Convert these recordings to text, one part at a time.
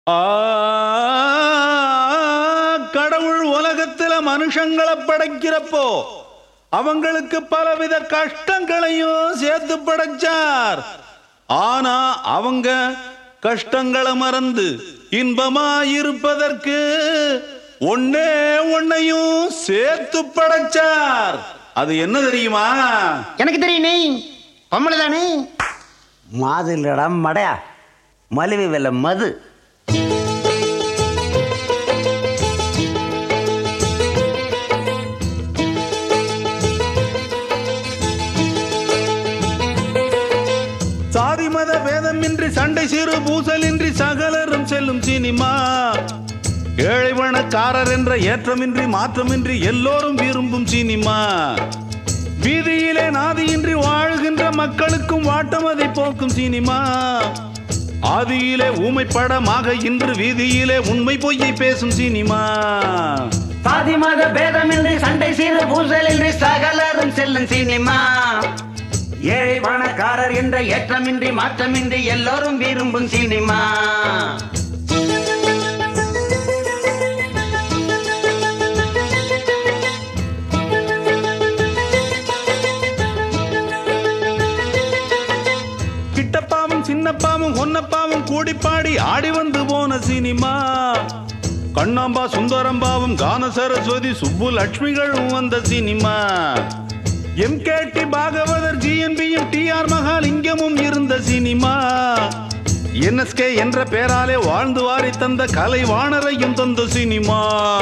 ஆ, கடவுள் உலகத்துல மனுஷங்களை படைக்கிறப்போ அவங்களுக்கு பலவித கஷ்டங்களையும் சேர்த்து படைச்சார் ஆனா அவங்க கஷ்டங்களை மறந்து இன்பமா இருப்பதற்கு ஒன்னே ஒன்னையும் சேர்த்து படைச்சார் அது என்ன தெரியுமா எனக்கு தெரியும் நீ பொம்பளை தானே மாது இல்லடா மடையா மலிவு விலை மது சாதி மத பேதமின்றி சண்டை சிறு பூசலின்றி சகலரும் செல்லும் சினிமா ஏழை பணக்காரர் என்ற ஏற்றமின்றி மாற்றமின்றி எல்லோரும் விரும்பும் சினிமா வீதியிலே நாதியின்றி வாழுகின்ற மக்களுக்கும் வாட்டம் அதை போக்கும் சினிமா ஆதியிலே ஊமை படமாக இன்று வீதியிலே உண்மை பொய்யை பேசும் சினிமா சாதி மத பேதமின்றி சண்டை செய்து பூசலின்றி சகலரும் செல்லும் சினிமா ஏழை பணக்காரர் என்ற ஏற்றமின்றி மாற்றமின்றி எல்லோரும் விரும்பும் சினிமா கிட்டப்பாவும் சின்னப்பாவும் ஒன்னப்பாவும் கூடி பாடி ஆடி வந்து போன சினிமா கண்ணாம்பா சுந்தரம்பாவும் கான சரஸ்வதி சுப்பு லட்சுமிகளும் வந்த சினிமா எம் டி பாகவதர் ஜிஎன்பியும் டி ஆர் மகாலிங்கமும் இருந்த சினிமா என்எஸ்கே என்ற பெயராலே வாழ்ந்து வாரி தந்த கலை வாணரையும் தந்த சினிமா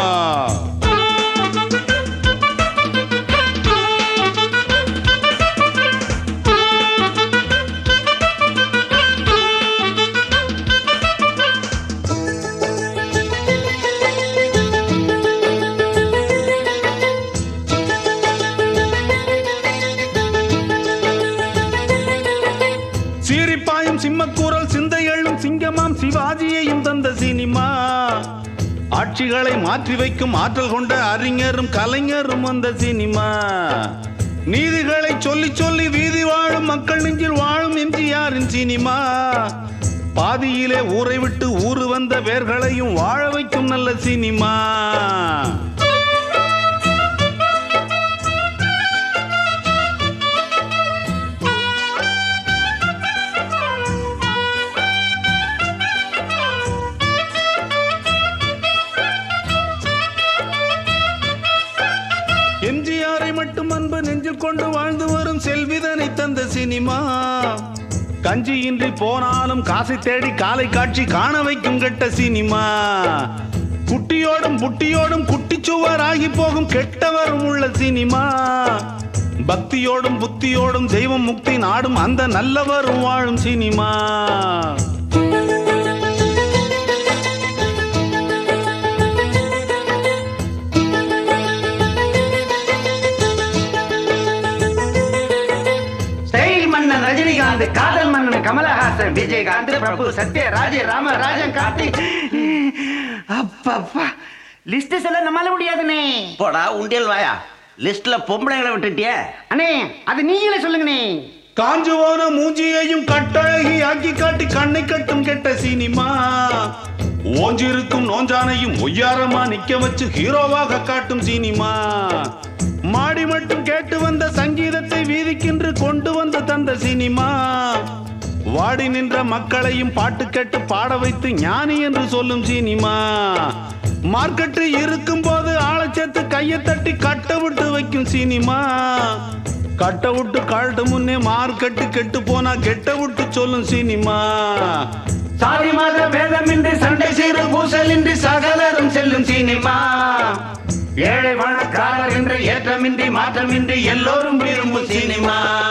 சீரிப்பாயும் சிம்மக்கூரல் சிந்தையள்ளும் சிங்கமாம் சிவாஜியையும் தந்த சினிமா ஆட்சிகளை மாற்றி வைக்கும் ஆற்றல் கொண்ட அறிஞரும் கலைஞரும் வந்த சினிமா நீதிகளை சொல்லி சொல்லி வீதி வாழும் மக்கள் நெஞ்சில் வாழும் எம்ஜிஆரின் சினிமா பாதியிலே ஊரை விட்டு ஊரு வந்த வேர்களையும் வாழ வைக்கும் நல்ல சினிமா எம்ஜிஆரை மட்டும் அன்பு நெஞ்சில் கொண்டு வாழ்ந்து வரும் செல்விதனை தந்த சினிமா கஞ்சியின்றி போனாலும் காசை தேடி காலை காட்சி காண வைக்கும் கெட்ட சினிமா குட்டியோடும் புட்டியோடும் குட்டிச்சுவர் ஆகி போகும் கெட்டவரும் உள்ள சினிமா பக்தியோடும் புத்தியோடும் தெய்வம் முக்தி நாடும் அந்த நல்லவரும் வாழும் சினிமா ஸ்டைல் மன்னன் ரஜினிகாந்த் காதல் மன்னன் கமலஹாசன் விஜயகாந்த் பிரபு சத்யராஜ் ராமராஜன் கார்த்திக் அப்பப்பா லிஸ்ட் சொல்ல நம்மால முடியாதுனே போடா உண்டியல் வாயா லிஸ்ட்ல பொம்பளைங்களை விட்டுட்டியே அண்ணே அது நீங்களே சொல்லுங்கண்ணே காஞ்சு போன மூஞ்சியையும் கட்டழகி ஆக்கி காட்டி கண்ணை கட்டும் கெட்ட சினிமா ஓஞ்சிருக்கும் நோஞ்சானையும் ஒய்யாரமா நிக்க வச்சு ஹீரோவாக காட்டும் சினிமா மாடி மட்டும் கேட்டு வந்த சங்கீதத்தை வீதிக்கென்று கொண்டு வந்து தந்த சினிமா வாடி நின்ற மக்களையும் பாட்டு கேட்டு பாட வைத்து ஞானி என்று சொல்லும் சினிமா மார்க்கெட்டு இருக்கும் போது ஆளச்சேத்து கையை தட்டி கட்ட விட்டு வைக்கும் சினிமா கட்ட விட்டு கழட்டு முன்னே மார்க்கெட்டு கெட்டு போனா கெட்ட விட்டு சொல்லும் சினிமா சாதி மத பேதமின்றி சண்டை செய்து பூசலின்றி சகலரும் செல்லும் சினிமா ஏழை பணக்காரர் என்ற ஏற்றமின்றி மாற்றமின்றி எல்லோரும் விரும்பும் சினிமா